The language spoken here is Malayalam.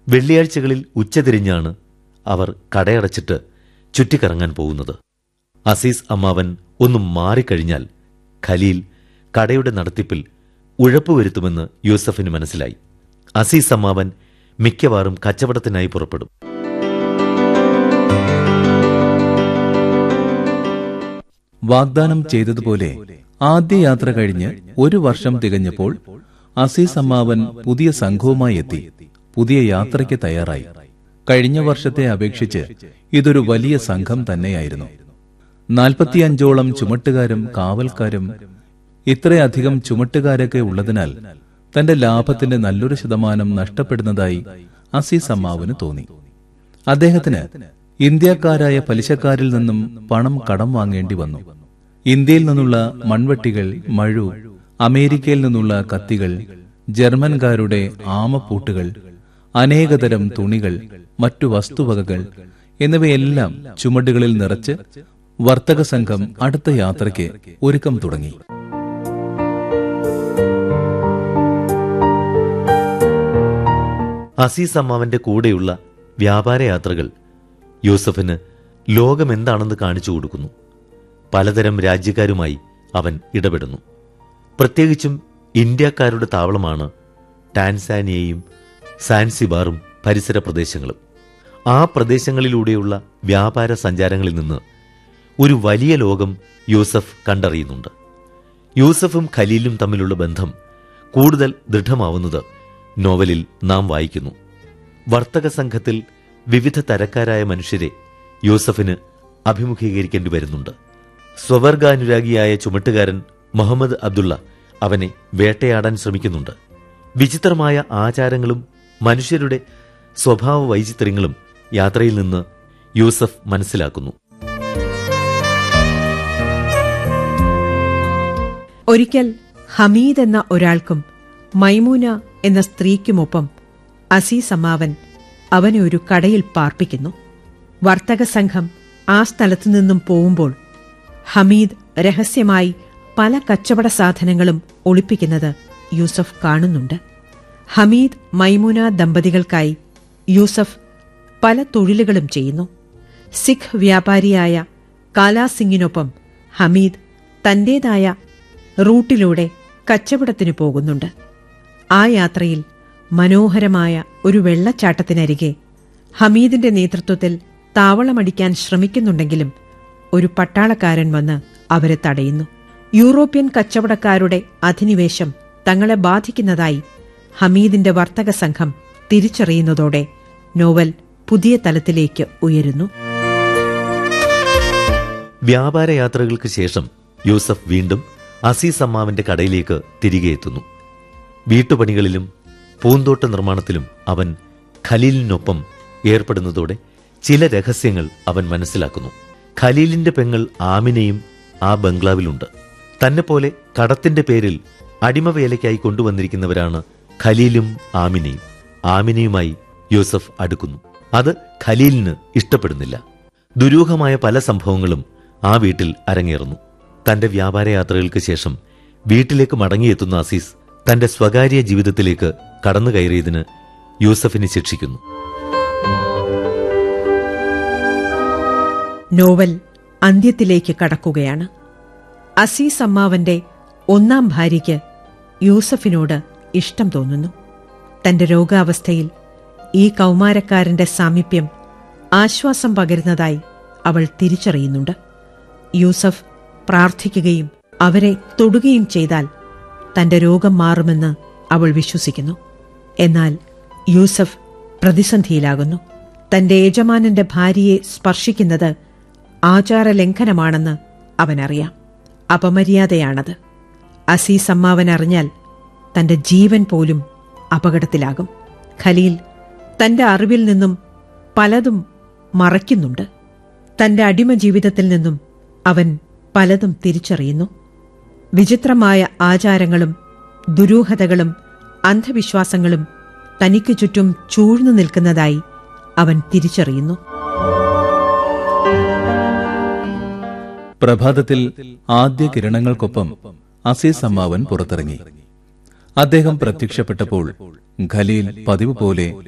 വെള്ളിയാഴ്ചകളിൽ ഉച്ചതിരിഞ്ഞാണ് അവർ കടയടച്ചിട്ട് ചുറ്റിക്കറങ്ങാൻ പോകുന്നത് അസീസ് അമ്മാവൻ ഒന്ന് മാറിക്കഴിഞ്ഞാൽ ഖലീൽ കടയുടെ നടത്തിപ്പിൽ ഉഴപ്പുവരുത്തുമെന്ന് യൂസഫിന് മനസ്സിലായി അസീസ് അമ്മാവൻ മിക്കവാറും കച്ചവടത്തിനായി പുറപ്പെടും വാഗ്ദാനം ചെയ്തതുപോലെ ആദ്യ യാത്ര കഴിഞ്ഞ് ഒരു വർഷം തികഞ്ഞപ്പോൾ അസീസ് അമ്മാവൻ പുതിയ സംഘവുമായി എത്തി പുതിയ യാത്രയ്ക്ക് തയ്യാറായി കഴിഞ്ഞ വർഷത്തെ അപേക്ഷിച്ച് ഇതൊരു വലിയ സംഘം തന്നെയായിരുന്നു നാൽപ്പത്തിയഞ്ചോളം ചുമട്ടുകാരും കാവൽക്കാരും ഇത്രയധികം ചുമട്ടുകാരൊക്കെ ഉള്ളതിനാൽ തന്റെ ലാഭത്തിന്റെ നല്ലൊരു ശതമാനം നഷ്ടപ്പെടുന്നതായി അസീസ് അമ്മാവന് തോന്നി അദ്ദേഹത്തിന് ഇന്ത്യക്കാരായ പലിശക്കാരിൽ നിന്നും പണം കടം വാങ്ങേണ്ടി വന്നു ഇന്ത്യയിൽ നിന്നുള്ള മൺവെട്ടികൾ മഴു അമേരിക്കയിൽ നിന്നുള്ള കത്തികൾ ജർമ്മൻകാരുടെ ആമപ്പൂട്ടുകൾ അനേകതരം തുണികൾ മറ്റു വസ്തുവകകൾ എന്നിവയെല്ലാം ചുമടുകളിൽ നിറച്ച് വർത്തക സംഘം അടുത്ത യാത്രയ്ക്ക് ഒരുക്കം തുടങ്ങി അസീസ് അമ്മാവന്റെ കൂടെയുള്ള വ്യാപാരയാത്രകൾ യൂസഫിന് ലോകമെന്താണെന്ന് കാണിച്ചു കൊടുക്കുന്നു പലതരം രാജ്യക്കാരുമായി അവൻ ഇടപെടുന്നു പ്രത്യേകിച്ചും ഇന്ത്യക്കാരുടെ താവളമാണ് ടാൻസാനിയയും സാൻസിബാറും പരിസര പ്രദേശങ്ങളും ആ പ്രദേശങ്ങളിലൂടെയുള്ള വ്യാപാര സഞ്ചാരങ്ങളിൽ നിന്ന് ഒരു വലിയ ലോകം യൂസഫ് കണ്ടറിയുന്നുണ്ട് യൂസഫും ഖലീലും തമ്മിലുള്ള ബന്ധം കൂടുതൽ ദൃഢമാവുന്നത് നോവലിൽ നാം വായിക്കുന്നു വർത്തക സംഘത്തിൽ വിവിധ തരക്കാരായ മനുഷ്യരെ യൂസഫിന് അഭിമുഖീകരിക്കേണ്ടി വരുന്നുണ്ട് സ്വവർഗാനുരാഗിയായ ചുമട്ടുകാരൻ മുഹമ്മദ് അബ്ദുള്ള അവനെ വേട്ടയാടാൻ ശ്രമിക്കുന്നുണ്ട് വിചിത്രമായ ആചാരങ്ങളും മനുഷ്യരുടെ സ്വഭാവ വൈചിത്ര്യങ്ങളും യാത്രയിൽ നിന്ന് യൂസഫ് മനസ്സിലാക്കുന്നു ഒരിക്കൽ ഹമീദ് എന്ന ഒരാൾക്കും മൈമൂന എന്ന സ്ത്രീക്കുമൊപ്പം അസീസ് അമ്മാവൻ അവനെ ഒരു കടയിൽ പാർപ്പിക്കുന്നു വർത്തക സംഘം ആ സ്ഥലത്തു നിന്നും പോവുമ്പോൾ ഹമീദ് രഹസ്യമായി പല കച്ചവട സാധനങ്ങളും ഒളിപ്പിക്കുന്നത് യൂസഫ് കാണുന്നുണ്ട് ഹമീദ് മൈമൂന ദമ്പതികൾക്കായി യൂസഫ് പല തൊഴിലുകളും ചെയ്യുന്നു സിഖ് വ്യാപാരിയായ കാലാ സിംഗിനൊപ്പം ഹമീദ് തന്റേതായ റൂട്ടിലൂടെ കച്ചവടത്തിന് പോകുന്നുണ്ട് ആ യാത്രയിൽ മനോഹരമായ ഒരു വെള്ളച്ചാട്ടത്തിനരികെ ഹമീദിന്റെ നേതൃത്വത്തിൽ താവളമടിക്കാൻ ശ്രമിക്കുന്നുണ്ടെങ്കിലും ഒരു പട്ടാളക്കാരൻ വന്ന് അവരെ തടയുന്നു യൂറോപ്യൻ കച്ചവടക്കാരുടെ അധിനിവേശം തങ്ങളെ ബാധിക്കുന്നതായി ഹമീദിന്റെ വർത്തക സംഘം തിരിച്ചറിയുന്നതോടെ നോവൽ പുതിയ തലത്തിലേക്ക് ഉയരുന്നു വ്യാപാരയാത്രകൾക്ക് ശേഷം യൂസഫ് വീണ്ടും അസീസ് അമ്മാവിന്റെ കടയിലേക്ക് തിരികെ എത്തുന്നു വീട്ടുപണികളിലും പൂന്തോട്ട നിർമ്മാണത്തിലും അവൻ ഖലീലിനൊപ്പം ഏർപ്പെടുന്നതോടെ ചില രഹസ്യങ്ങൾ അവൻ മനസ്സിലാക്കുന്നു ഖലീലിന്റെ പെങ്ങൾ ആമിനയും ആ ബംഗ്ലാവിലുണ്ട് തന്നെപ്പോലെ കടത്തിന്റെ പേരിൽ അടിമവേലയ്ക്കായി കൊണ്ടുവന്നിരിക്കുന്നവരാണ് ഖലീലും ആമിനയും ആമിനയുമായി യൂസഫ് അടുക്കുന്നു അത് ഖലീലിന് ഇഷ്ടപ്പെടുന്നില്ല ദുരൂഹമായ പല സംഭവങ്ങളും ആ വീട്ടിൽ അരങ്ങേറുന്നു തന്റെ വ്യാപാരയാത്രകൾക്ക് ശേഷം വീട്ടിലേക്ക് മടങ്ങിയെത്തുന്ന അസീസ് തന്റെ സ്വകാര്യ ജീവിതത്തിലേക്ക് കടന്നു കയറിയതിന് യൂസഫിനെ ശിക്ഷിക്കുന്നു നോവൽ അന്ത്യത്തിലേക്ക് കടക്കുകയാണ് അസീസ് അമ്മാവന്റെ ഒന്നാം ഭാര്യയ്ക്ക് യൂസഫിനോട് ഇഷ്ടം തോന്നുന്നു തന്റെ രോഗാവസ്ഥയിൽ ഈ കൗമാരക്കാരന്റെ സാമീപ്യം ആശ്വാസം പകരുന്നതായി അവൾ തിരിച്ചറിയുന്നുണ്ട് യൂസഫ് പ്രാർത്ഥിക്കുകയും അവരെ തൊടുകയും ചെയ്താൽ തന്റെ രോഗം മാറുമെന്ന് അവൾ വിശ്വസിക്കുന്നു എന്നാൽ യൂസഫ് പ്രതിസന്ധിയിലാകുന്നു തന്റെ യജമാനന്റെ ഭാര്യയെ സ്പർശിക്കുന്നത് ആചാരലംഘനമാണെന്ന് അവനറിയാം അപമര്യാദയാണത് അസീസ് അമ്മാവൻ അറിഞ്ഞാൽ തന്റെ ജീവൻ പോലും അപകടത്തിലാകും ഖലീൽ തന്റെ അറിവിൽ നിന്നും പലതും മറയ്ക്കുന്നുണ്ട് തന്റെ അടിമ ജീവിതത്തിൽ നിന്നും അവൻ പലതും തിരിച്ചറിയുന്നു വിചിത്രമായ ആചാരങ്ങളും ദുരൂഹതകളും അന്ധവിശ്വാസങ്ങളും തനിക്കു ചുറ്റും ചൂഴ്ന്നു നിൽക്കുന്നതായി അവൻ തിരിച്ചറിയുന്നു പ്രഭാതത്തിൽ ആദ്യ കിരണങ്ങൾക്കൊപ്പം അസീസ് അമ്മാവൻ പുറത്തിറങ്ങി അദ്ദേഹം പ്രത്യക്ഷപ്പെട്ടപ്പോൾ ഖലീൽ പതിവ് പോലെ